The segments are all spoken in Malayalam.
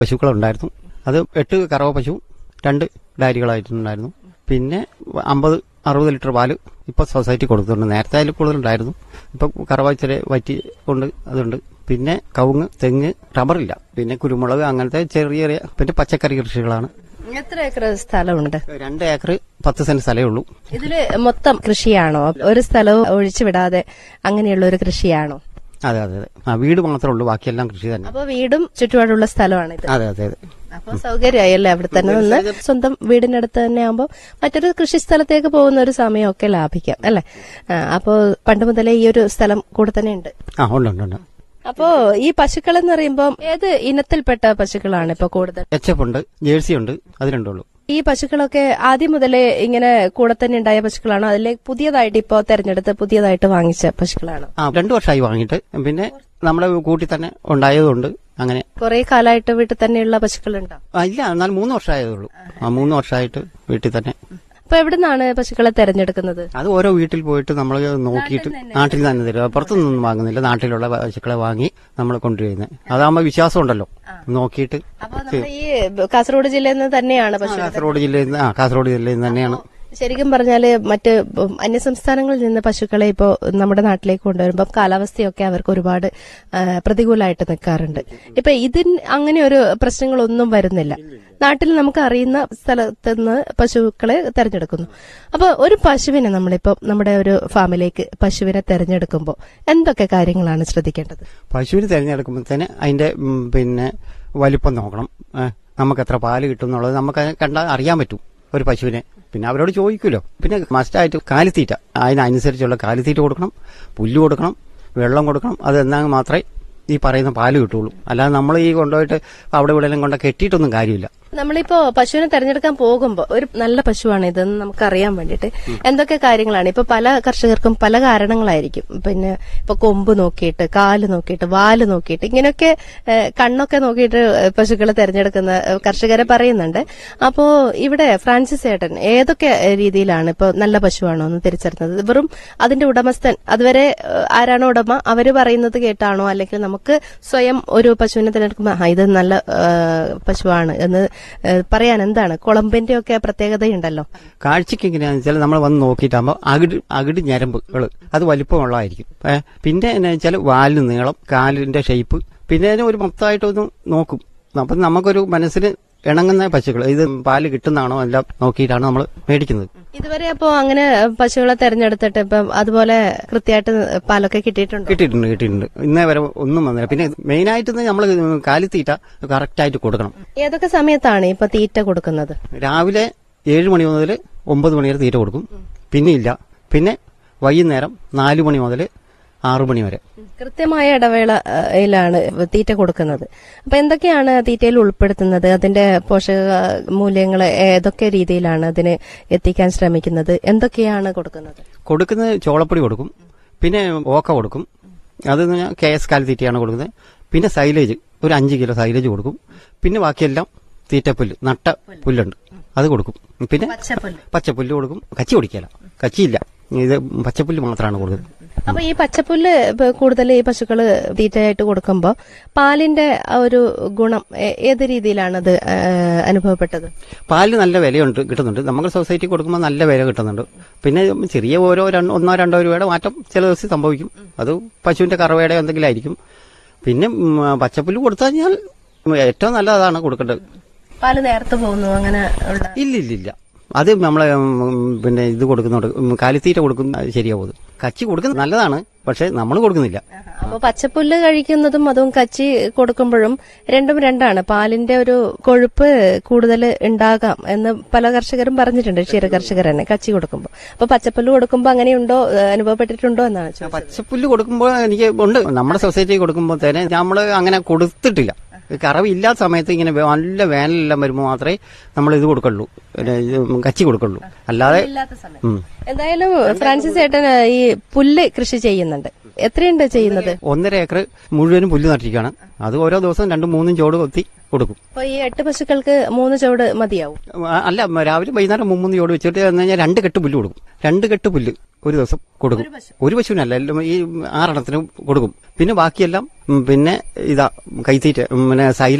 പശുക്കളുണ്ടായിരുന്നു അത് എട്ട് കറവ പശു രണ്ട് ഡയറികളായിട്ടുണ്ടായിരുന്നു പിന്നെ അമ്പത് അറുപത് ലിറ്റർ പാല് ഇപ്പൊ സൊസൈറ്റി കൊടുക്കുന്നുണ്ട് നേരത്തെ അതിൽ കൂടുതലുണ്ടായിരുന്നു ഇപ്പൊ കറവ ഇച്ചിരി വറ്റി കൊണ്ട് അതുണ്ട് പിന്നെ കവുങ്ങ് തെങ്ങ് റബ്ബറില്ല പിന്നെ കുരുമുളക് അങ്ങനത്തെ ചെറിയ ചെറിയ പിന്നെ പച്ചക്കറി കൃഷികളാണ് എത്ര ഏക്കർ സ്ഥലമുണ്ട് രണ്ട് ഏക്കർ പത്ത് സെന്റ് സ്ഥലമേ ഉള്ളൂ ഇതില് മൊത്തം കൃഷിയാണോ ഒരു സ്ഥലവും ഒഴിച്ചു വിടാതെ അങ്ങനെയുള്ള ഒരു കൃഷിയാണോ അതെ അതെ അതെ ആ വീട് മാത്രമേ ഉള്ളൂ ബാക്കിയെല്ലാം കൃഷി തന്നെ അപ്പൊ വീടും ചുറ്റുപാടുള്ള സ്ഥലമാണ് ഇത് അതെ അതെ അതെ അപ്പൊ സൗകര്യമായല്ലേ അവിടെ തന്നെ നിന്ന് സ്വന്തം വീടിനടുത്ത് തന്നെ ആകുമ്പോൾ മറ്റൊരു കൃഷി സ്ഥലത്തേക്ക് പോകുന്ന ഒരു സമയമൊക്കെ ലാഭിക്കാം അല്ലെ അപ്പോ പണ്ട് മുതലേ ഈ ഒരു സ്ഥലം കൂടെ തന്നെ ഉണ്ട് ആ ഉണ്ട് ഉണ്ട് ഉണ്ട് അപ്പോ ഈ പശുക്കൾ എന്ന് പറയുമ്പോൾ ഏത് ഇനത്തിൽപ്പെട്ട പശുക്കളാണ് ഇപ്പൊ കൂടുതൽ എച്ച് എഫ് ഉണ്ട് ജേഴ്സി ഉണ്ട് അത് രണ്ടുള്ളൂ ഈ പശുക്കളൊക്കെ ആദ്യം മുതലേ ഇങ്ങനെ കൂടെ തന്നെ ഉണ്ടായ പശുക്കളാണോ അതിലെ പുതിയതായിട്ട് ഇപ്പോ തെരഞ്ഞെടുത്ത് പുതിയതായിട്ട് വാങ്ങിച്ച പശുക്കളാണോ ആ രണ്ടു വർഷമായി വാങ്ങിയിട്ട് പിന്നെ നമ്മുടെ കൂട്ടി തന്നെ ഉണ്ടായതുകൊണ്ട് അങ്ങനെ കുറെ കാലമായിട്ട് വീട്ടിൽ തന്നെയുള്ള പശുക്കളുണ്ടോ ആ, ഇല്ല എന്നാൽ മൂന്ന് വർഷമായതേ ഉള്ളൂ ആ മൂന്ന് വർഷമായിട്ട് വീട്ടിൽ തന്നെ അപ്പൊ എവിടുന്നാണ് പശുക്കളെ തെരഞ്ഞെടുക്കുന്നത് അത് ഓരോ വീട്ടിൽ പോയിട്ട് നമ്മൾ നോക്കിയിട്ട് നാട്ടിൽ തന്നെ തരും പുറത്തുനിന്നൊന്നും വാങ്ങുന്നില്ല നാട്ടിലുള്ള പശുക്കളെ വാങ്ങി നമ്മൾ കൊണ്ടുവരുന്നത് അതാകുമ്പോൾ വിശ്വാസം ഉണ്ടല്ലോ നോക്കിയിട്ട് അപ്പൊ നമ്മുടെ ഈ കാസർഗോഡ് ജില്ലയിൽ നിന്ന് തന്നെയാണ് ആ, പശു കാസർഗോഡ് ജില്ലയിൽ നിന്ന് ആ കാസർഗോഡ് ജില്ലയിൽ നിന്ന് തന്നെയാണ് ശരിക്കും പറഞ്ഞാല് മറ്റ് അന്യസംസ്ഥാനങ്ങളിൽ നിന്ന് പശുക്കളെ ഇപ്പോ നമ്മുടെ നാട്ടിലേക്ക് കൊണ്ടുവരുമ്പോൾ കാലാവസ്ഥയൊക്കെ അവർക്ക് ഒരുപാട് ആ, പ്രതികൂലമായിട്ട് നിൽക്കാറുണ്ട് ഇപ്പൊ ഇതിന് അങ്ങനെ ഒരു പ്രശ്നങ്ങളൊന്നും വരുന്നില്ല നാട്ടിൽ നമുക്ക് അറിയുന്ന സ്ഥലത്ത് നിന്ന് പശുക്കളെ തെരഞ്ഞെടുക്കുന്നു അപ്പൊ ഒരു പശുവിനെ നമ്മളിപ്പോ നമ്മുടെ ഒരു ഫാമിലേക്ക് പശുവിനെ തെരഞ്ഞെടുക്കുമ്പോൾ എന്തൊക്കെ കാര്യങ്ങളാണ് ശ്രദ്ധിക്കേണ്ടത് പശുവിന് തിരഞ്ഞെടുക്കുമ്പോൾ തന്നെ അതിന്റെ ഉം, പിന്നെ വലിപ്പം നോക്കണം ഏ, നമുക്ക് എത്ര പാല് കിട്ടും എന്നുള്ളത് നമുക്ക് കണ്ടാൽ അറിയാൻ പറ്റും ഒരു പശുവിനെ പിന്നെ അവരോട് ചോദിക്കുമല്ലോ പിന്നെ മസ്റ്റായിട്ട് കാലിത്തീറ്റ അതിനനുസരിച്ചുള്ള കാലിത്തീറ്റ കൊടുക്കണം പുല്ല് കൊടുക്കണം വെള്ളം കൊടുക്കണം അത് എന്നാൽ മാത്രമേ ഈ പറയുന്ന പാല് കിട്ടുള്ളൂ അല്ലാതെ നമ്മൾ ഈ കൊണ്ടുപോയിട്ട് അവിടെ ഇവിടെ എല്ലാം കൊണ്ട് കെട്ടിയിട്ടൊന്നും കാര്യമില്ല നമ്മളിപ്പോ പശുവിനെ തെരഞ്ഞെടുക്കാൻ പോകുമ്പോൾ ഒരു നല്ല പശുവാണ് ഇതെന്ന് നമുക്ക് അറിയാൻ വേണ്ടിയിട്ട് എന്തൊക്കെ കാര്യങ്ങളാണ് ഇപ്പൊ പല കർഷകർക്കും പല കാരണങ്ങളായിരിക്കും പിന്നെ ഇപ്പൊ കൊമ്പ് നോക്കിയിട്ട് കാല് നോക്കിയിട്ട് വാല് നോക്കിയിട്ട് ഇങ്ങനെയൊക്കെ ഏഹ്, കണ്ണൊക്കെ നോക്കിയിട്ട് പശുക്കളെ തെരഞ്ഞെടുക്കുന്ന ഏഹ്, കർഷകരെ പറയുന്നുണ്ട് അപ്പോ ഇവിടെ ഫ്രാൻസിസ് ഏട്ടൻ ഏതൊക്കെ രീതിയിലാണ് ഇപ്പൊ നല്ല പശുവാണോ എന്ന് തിരിച്ചറിഞ്ഞത് വെറും അതിന്റെ ഉടമസ്ഥൻ അതുവരെ ഏഹ്, ആരാണോ ഉടമ അവര് പറയുന്നത് കേട്ടാണോ അല്ലെങ്കിൽ നമുക്ക് സ്വയം ഒരു പശുവിനെ തിരഞ്ഞെടുക്കുമ്പോൾ "ആ, ഇത് നല്ല ഏഹ്, പശുവാണ് എന്ന് ഏഹ്, പറയാൻ എന്താണ് കുളമ്പിന്റെ ഒക്കെ പ്രത്യേകതയുണ്ടല്ലോ കാഴ്ചക്ക് എങ്ങനെയാണെന്ന് വെച്ചാൽ നമ്മൾ വന്ന് നോക്കിയിട്ടാകുമ്പോൾ അകിട് അകിട് ഞരമ്പുകൾ അത് വലിപ്പമുള്ളതായിരിക്കും ഏ, പിന്നെ എന്നാ വെച്ചാൽ വാലിന് നീളം കാലിന്റെ ഷേപ്പ് പിന്നെ അതിന് ഒരു മൊത്തമായിട്ടൊന്ന് നോക്കും അപ്പം നമുക്കൊരു മനസ്സിന് ഇണങ്ങുന്ന പശുക്കൾ ഇത് പാല് കിട്ടുന്നതാണോ എല്ലാം നോക്കിയിട്ടാണ് നമ്മൾ മേടിക്കുന്നത് ഇതുവരെ അപ്പോ അങ്ങനെ പശുക്കളെ തെരഞ്ഞെടുത്തിട്ട് ഇപ്പം അതുപോലെ കൃത്യമായിട്ട് പാലൊക്കെ കിട്ടിയിട്ടുണ്ടോ കിട്ടിയിട്ടുണ്ട് കിട്ടിയിട്ടുണ്ട് ഇന്നേ വരെ ഒന്നും വന്നില്ല പിന്നെ മെയിനായിട്ട് നമ്മൾ കാലിത്തീറ്റ കറക്റ്റായിട്ട് കൊടുക്കണം ഏതൊക്കെ സമയത്താണ് ഇപ്പൊ തീറ്റ കൊടുക്കുന്നത് രാവിലെ ഏഴ് മണി മുതൽ ഒമ്പത് മണി വരെ തീറ്റ കൊടുക്കും പിന്നെ ഇല്ല പിന്നെ വൈകുന്നേരം നാലു മണി മുതൽ ആറു മണി വരെ കൃത്യമായ ഇടവേളയിലാണ് തീറ്റ കൊടുക്കുന്നത് അപ്പൊ എന്തൊക്കെയാണ് തീറ്റയിൽ ഉൾപ്പെടുത്തുന്നത് അതിന്റെ പോഷക മൂല്യങ്ങൾ ഏതൊക്കെ രീതിയിലാണ് അതിന് എത്തിക്കാൻ ശ്രമിക്കുന്നത് എന്തൊക്കെയാണ് കൊടുക്കുന്നത് കൊടുക്കുന്നത് ചോളപ്പൊടി കൊടുക്കും പിന്നെ ഓക്ക കൊടുക്കും അത് കെ എസ് കാലിത്തീറ്റയാണ് കൊടുക്കുന്നത് പിന്നെ സൈലേജ് ഒരു അഞ്ച് കിലോ സൈലേജ് കൊടുക്കും പിന്നെ ബാക്കിയെല്ലാം തീറ്റപ്പുല്ല് നട്ട പുല്ലുണ്ട് അത് കൊടുക്കും പിന്നെ പച്ചപ്പുല്ല് കൊടുക്കും കച്ചി കൊടുക്കില്ല കച്ചിയില്ല ഇത് പച്ചപ്പുല്ല് മാത്രമാണ് കൊടുക്കുന്നത് അപ്പൊ ഈ പച്ചപ്പുല്ല് ഇപ്പൊ കൂടുതൽ ഈ പശുക്കള് തീറ്റയായിട്ട് കൊടുക്കുമ്പോൾ പാലിന്റെ ആ ഒരു ഗുണം ഏ- ഏത് രീതിയിലാണ് അത് ആ, അനുഭവപ്പെട്ടത് പാലിന് നല്ല വിലയുണ്ട് കിട്ടുന്നുണ്ട് നമുക്ക് സൊസൈറ്റി കൊടുക്കുമ്പോൾ നല്ല വില കിട്ടുന്നുണ്ട് പിന്നെ ചെറിയ ഓരോ രണ്ട് ഒന്നോ രണ്ടോ രൂപയുടെ മാറ്റം ചില ദിവസം സംഭവിക്കും അത് പശുവിന്റെ കറവയുടെ എന്തെങ്കിലും ആയിരിക്കും പിന്നെ ഉം, പച്ചപ്പുല്ല് കൊടുത്തു കഴിഞ്ഞാൽ ഏറ്റവും നല്ല അതാണ് കൊടുക്കേണ്ടത് പാല് നേരത്തെ പോകുന്നു അങ്ങനെ ഉള്ള ഇല്ല ഇല്ല ഇല്ല അത് നമ്മളെ ഉം, പിന്നെ ഇത് കൊടുക്കുന്നുണ്ട് ഉം, കാലിത്തീറ്റ കൊടുക്കുന്ന അത് ശരിയാവും കച്ചി കൊടുക്കുന്നത് നല്ലതാണ് പക്ഷെ നമ്മൾ കൊടുക്കുന്നില്ല അപ്പൊ പച്ചപ്പുല്ല് കഴിക്കുന്നതും അതും കച്ചി കൊടുക്കുമ്പോഴും രണ്ടും രണ്ടാണ് പാലിന്റെ ഒരു കൊഴുപ്പ് കൂടുതൽ ഉണ്ടാകാം എന്ന് പല കർഷകരും പറഞ്ഞിട്ടുണ്ട് ക്ഷീര കർഷകർ തന്നെ കച്ചി കൊടുക്കുമ്പോൾ അപ്പൊ പച്ചപ്പുല്ല് കൊടുക്കുമ്പോൾ അങ്ങനെയുണ്ടോ ഏഹ്, അനുഭവപ്പെട്ടിട്ടുണ്ടോ എന്നാണ് ചോദിച്ചത്. പച്ചപ്പുല്ല് കൊടുക്കുമ്പോൾ എനിക്ക് ഉണ്ട് നമ്മുടെ സൊസൈറ്റി കൊടുക്കുമ്പോൾ തന്നെ നമ്മൾ അങ്ങനെ കൊടുത്തിട്ടില്ല കറവ് ഇല്ലാത്ത സമയത്ത് ഇങ്ങനെ വേ- നല്ല വേനലെല്ലാം വരുമ്പോൾ മാത്രമേ നമ്മൾ ഇത് കൊടുക്കുള്ളൂ പിന്നെ ഇത് കച്ചി കൊടുക്കുള്ളൂ അല്ലാതെ ഉം. എന്തായാലും ഫ്രാൻസിസ് ഏട്ടൻ ഈ പുല്ല് കൃഷി ചെയ്യുന്നുണ്ട് എത്രയുണ്ട് ചെയ്യുന്നത് ഒന്നര ഏക്കർ മുഴുവനും പുല്ല് നട്ടിരിക്കുകയാണ് അത് ഓരോ ദിവസം രണ്ടും മൂന്നും ചോട് കൊത്തി കൊടുക്കും അപ്പൊ ഈ എട്ട് പശുക്കൾക്ക് മൂന്ന് ചുവട് മതിയാവും ആ, അല്ല രാവിലെ വൈകുന്നേരം മൂന്ന് ചോട് വെച്ചിട്ട് എന്ന് കഴിഞ്ഞാൽ രണ്ട് കെട്ട് പുല്ല് കൊടുക്കും രണ്ട് കെട്ട് പുല്ല് ഒരു ദിവസം കൊടുക്കും ഒരു പശുവിനല്ല എല്ലാം ഈ ആറെണ്ണത്തിന് കൊടുക്കും പിന്നെ ബാക്കിയെല്ലാം ഉം, പിന്നെ ഇതാ കൈത്തീറ്റ ഉം, പിന്നെ സൈലേജ്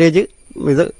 ഇത്